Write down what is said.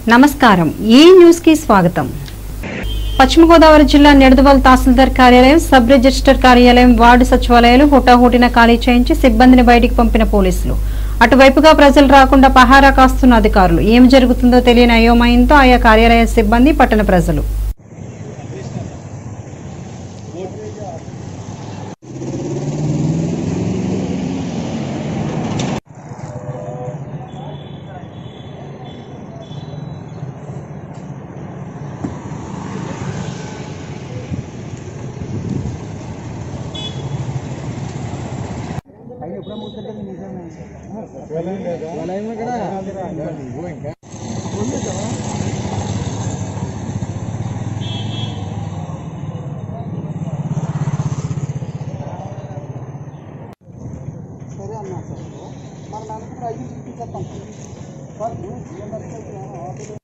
నమస్కారం ఈ న్యూస్ కి స్వాగతం పశ్చిమ గోదావరి జిల్లా నిడదవోలు తహసీల్దార్ కార్యాలయం సబ్ రిజిస్టర్ కార్యాలయం వార్డు సచివాలయాలు హుటాహుటిన ఖాళీ చేయించి సిబ్బందిని బయటికి పంపిన పోలీసులు అటువైపుగా ప్రజలు రాకుండా పహారా కాస్తున్న అధికారులు ఏం జరుగుతుందో తెలియని అయోమయంతో ఆయా కార్యాలయ సిబ్బంది పట్టణ ప్రజలు సరే అన్నా సార్ మరి నలుగురు ఐదు చూపించేస్తాం సార్